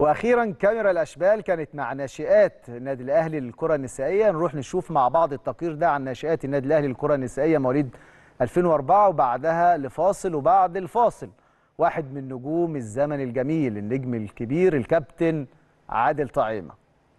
واخيرا كاميرا الاشبال كانت مع ناشئات النادي الاهلي للكره النسائيه نروح نشوف مع بعض التقرير ده عن ناشئات النادي الاهلي للكره النسائيه مواليد 2004 وبعدها لفاصل وبعد الفاصل واحد من نجوم الزمن الجميل النجم الكبير الكابتن عادل طعيمه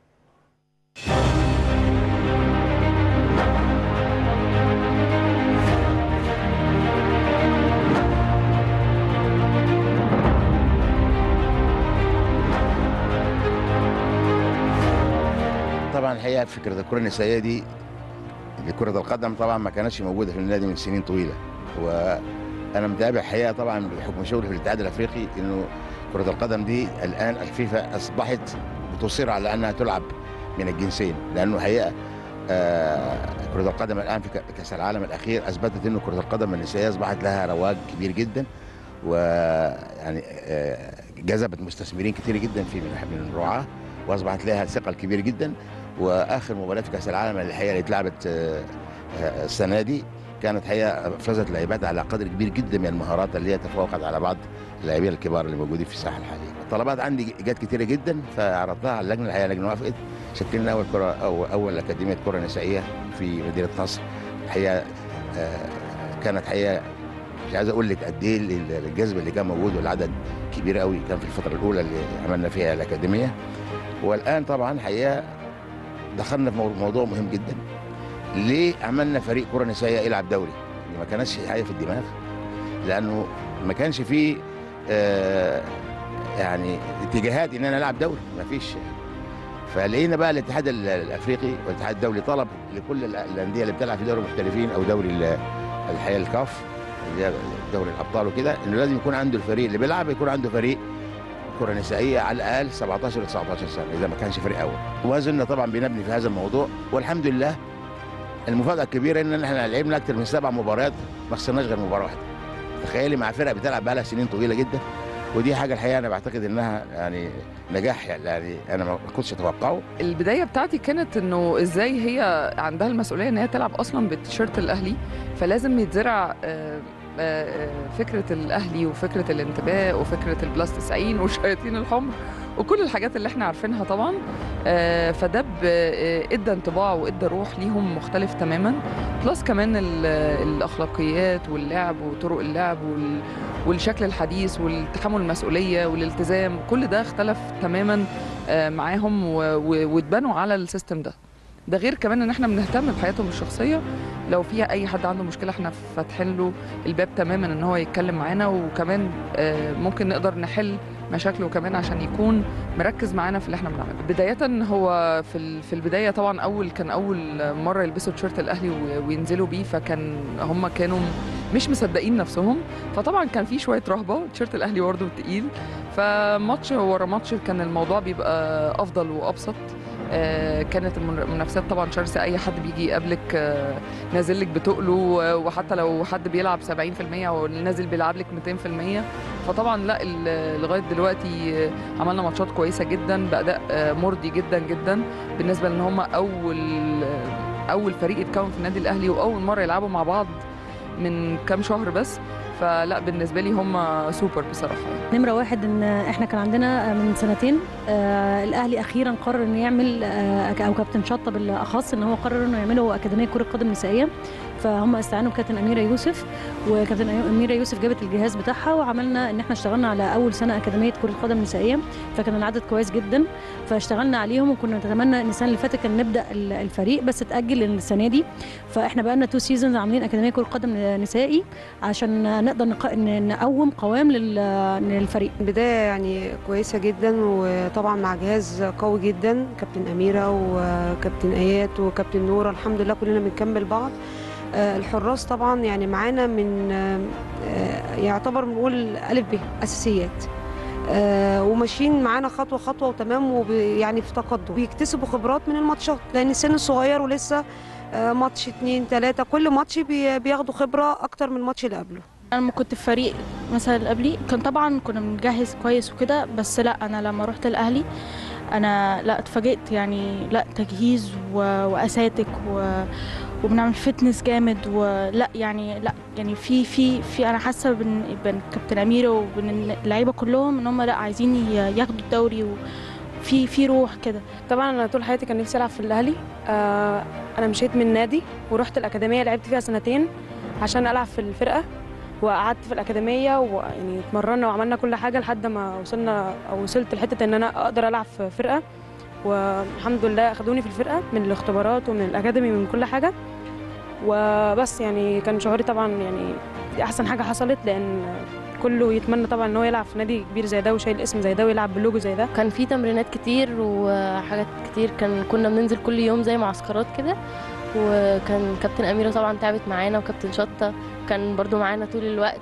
طبعا الحقيقه فكره الكره النسائيه دي لكره القدم طبعا ما كانتش موجوده في النادي من سنين طويله وانا متابع الحقيقه طبعا بحكم شغلي في الاتحاد الافريقي انه كره القدم دي الان الفيفا اصبحت بتصر على انها تلعب من الجنسين لانه الحقيقه آه كره القدم الان في كاس العالم الاخير اثبتت انه كره القدم النسائيه اصبحت لها رواج كبير جدا ويعني آه جذبت مستثمرين كتير جدا في من الرعاه واصبحت لها ثقل كبير جدا واخر مباراه في كاس العالم الحقيقه اللي اتلعبت السنه دي كانت حقيقه فازت لاعبات على قدر كبير جدا من المهارات اللي هي تفوقت على بعض اللاعبين الكبار اللي موجودين في الساحه الحاليه. الطلبات عندي جت كتيره جدا فعرضتها على اللجنه الحقيقه اللجنه وافقت شكلنا اول كره أو اول اكاديميه كره نسائيه في مدينه نصر الحقيقه كانت حقيقه مش عايز اقول لك قد ايه الجذب اللي كان موجود والعدد كبير قوي كان في الفتره الاولى اللي عملنا فيها الاكاديميه والان طبعا حقيقه دخلنا في موضوع مهم جدا ليه عملنا فريق كره نسائيه يلعب دوري ما كانش حاجه في الدماغ لانه ما كانش فيه آه يعني اتجاهات ان انا العب دوري ما فيش فلقينا بقى الاتحاد الافريقي والاتحاد الدولي طلب لكل الانديه اللي بتلعب في دوري المحترفين او دوري الحقيقه الكاف اللي هي دوري الابطال وكده انه لازم يكون عنده الفريق اللي بيلعب يكون عنده فريق كره نسائيه على الاقل 17 و 19 سنه اذا ما كانش فريق اول وما زلنا طبعا بنبني في هذا الموضوع والحمد لله المفاجاه الكبيره ان احنا لعبنا اكثر من سبع مباريات ما خسرناش غير مباراه واحده تخيلي مع فرقه بتلعب بقى لها سنين طويله جدا ودي حاجه الحقيقه انا بعتقد انها يعني نجاح يعني انا ما كنتش اتوقعه البدايه بتاعتي كانت انه ازاي هي عندها المسؤوليه ان هي تلعب اصلا بالتيشيرت الاهلي فلازم يتزرع فكره الاهلي وفكره الانتباه وفكره البلاس 90 والشياطين الحمر وكل الحاجات اللي احنا عارفينها طبعا فده ادى انطباع وادى روح ليهم مختلف تماما بلس كمان الاخلاقيات واللعب وطرق اللعب والشكل الحديث والتحمل المسؤوليه والالتزام كل ده اختلف تماما معاهم واتبنوا على السيستم ده ده غير كمان ان احنا بنهتم بحياتهم الشخصيه لو فيها اي حد عنده مشكله احنا فاتحين له الباب تماما ان هو يتكلم معانا وكمان ممكن نقدر نحل مشاكله كمان عشان يكون مركز معانا في اللي احنا بنعمله بدايه هو في في البدايه طبعا اول كان اول مره يلبسوا تيشيرت الاهلي وينزلوا بيه فكان هم كانوا مش مصدقين نفسهم فطبعا كان في شويه رهبه تيشيرت الاهلي برضه تقيل فماتش ورا ماتش كان الموضوع بيبقى افضل وابسط آه كانت المنافسات طبعا شرسه اي حد بيجي يقابلك آه نازل لك بتقله وحتى لو حد بيلعب 70% او نازل بيلعب لك 200% فطبعا لا لغايه دلوقتي عملنا ماتشات كويسه جدا باداء آه مرضي جدا جدا بالنسبه لان هم اول اول فريق اتكون في النادي الاهلي واول مره يلعبوا مع بعض من كام شهر بس فلا بالنسبه لي هم سوبر بصراحه نمره واحد ان احنا كان عندنا من سنتين آه الاهلي اخيرا قرر انه يعمل آه او كابتن شطه بالاخص ان هو قرر انه يعملوا اكاديميه كره قدم نسائيه فهم استعانوا بكابتن اميره يوسف وكابتن اميره يوسف جابت الجهاز بتاعها وعملنا ان احنا اشتغلنا على اول سنه اكاديميه كره قدم نسائيه فكان العدد كويس جدا فاشتغلنا عليهم وكنا نتمنى ان السنه اللي فاتت كان نبدا الفريق بس اتاجل للسنه دي فاحنا بقى لنا تو سيزونز عاملين اكاديميه كره قدم نسائي عشان نقدر نقوم قوام للفريق بدايه يعني كويسه جدا وطبعا مع جهاز قوي جدا كابتن اميره وكابتن ايات وكابتن نوره الحمد لله كلنا بنكمل بعض الحراس طبعا يعني معانا من يعتبر بنقول الف ب اساسيات وماشيين معانا خطوه خطوه وتمام ويعني في تقدم بيكتسبوا خبرات من الماتشات لان السن صغير ولسه ماتش اتنين تلاته كل ماتش بياخدوا خبره اكتر من الماتش اللي قبله انا لما كنت في فريق مثلا اللي قبلي كان طبعا كنا بنجهز كويس وكده بس لا انا لما رحت الاهلي انا لا اتفاجئت يعني لا تجهيز و... واساتك و... وبنعمل فتنس جامد ولا يعني لا يعني في في في انا حاسه بين بين كابتن اميره وبين اللعيبه كلهم ان هم لا عايزين ي- ياخدوا الدوري وفي في روح كده طبعا انا طول حياتي كان نفسي العب في الاهلي آه انا مشيت من النادي ورحت الاكاديميه لعبت فيها سنتين عشان العب في الفرقه وقعدت في الاكاديميه ويعني اتمرنا وعملنا كل حاجه لحد ما وصلنا او وصلت لحته ان انا اقدر العب في فرقه والحمد لله اخدوني في الفرقه من الاختبارات ومن الاكاديمي ومن كل حاجه وبس يعني كان شعوري طبعا يعني دي احسن حاجه حصلت لان كله يتمنى طبعا ان هو يلعب في نادي كبير زي ده وشايل اسم زي ده ويلعب بلوجو زي ده كان في تمرينات كتير وحاجات كتير كان كنا بننزل كل يوم زي معسكرات كده وكان كابتن أميرة طبعا تعبت معانا وكابتن شطة كان برضو معانا طول الوقت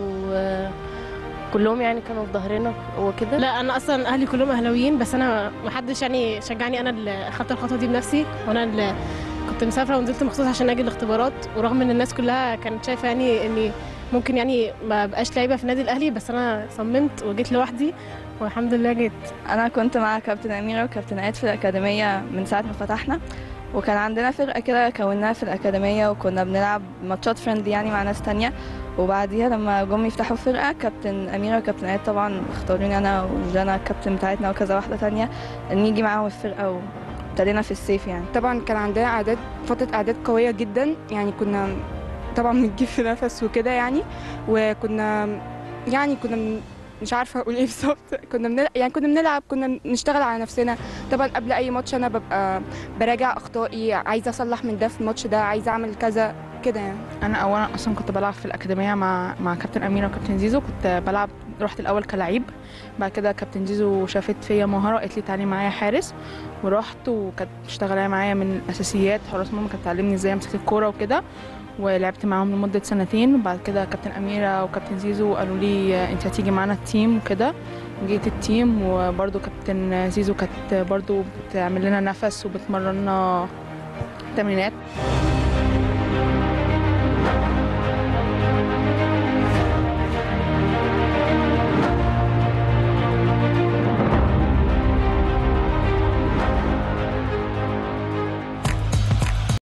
وكلهم يعني كانوا في ظهرنا وكده لا انا اصلا اهلي كلهم اهلاويين بس انا ما حدش يعني شجعني انا اللي اخدت الخطوه دي بنفسي وانا اللي كنت مسافره ونزلت مخصوص عشان اجي الاختبارات ورغم ان الناس كلها كانت شايفه يعني اني ممكن يعني ما بقاش لعيبه في النادي الاهلي بس انا صممت وجيت لوحدي والحمد لله جيت انا كنت مع كابتن اميره وكابتن اياد في الاكاديميه من ساعه ما فتحنا وكان عندنا فرقه كده كوناها في الاكاديميه وكنا بنلعب ماتشات فريندلي يعني مع ناس تانية وبعديها لما جم يفتحوا فرقه كابتن اميره وكابتن اياد طبعا اختاروني انا وجانا الكابتن بتاعتنا وكذا واحده تانية نيجي معاهم الفرقه وابتدينا في الصيف يعني طبعا كان عندنا اعداد فتره اعداد قويه جدا يعني كنا طبعا بنجيب في نفس وكده يعني وكنا يعني كنا من- مش عارفه اقول ايه بالظبط كنا بنلعب يعني كنا بنلعب كنا بنشتغل على نفسنا طبعا قبل اي ماتش انا ببقى براجع اخطائي عايزه اصلح من ده في الماتش ده عايزه اعمل كذا كده يعني انا اولا اصلا كنت بلعب في الاكاديميه مع مع كابتن اميره وكابتن زيزو كنت بلعب رحت الاول كلعيب بعد كده كابتن زيزو شافت فيا مهاره قالت لي تعالي معايا حارس ورحت وكانت مشتغله معايا من الاساسيات حراس مرمى كانت تعلمني ازاي امسك الكوره وكده ولعبت معاهم لمده سنتين وبعد كده كابتن اميره وكابتن زيزو قالوا لي آه، انت هتيجي معانا التيم وكده جيت التيم وبرده كابتن زيزو كانت برضو بتعمل لنا نفس وبتمرنا تمرينات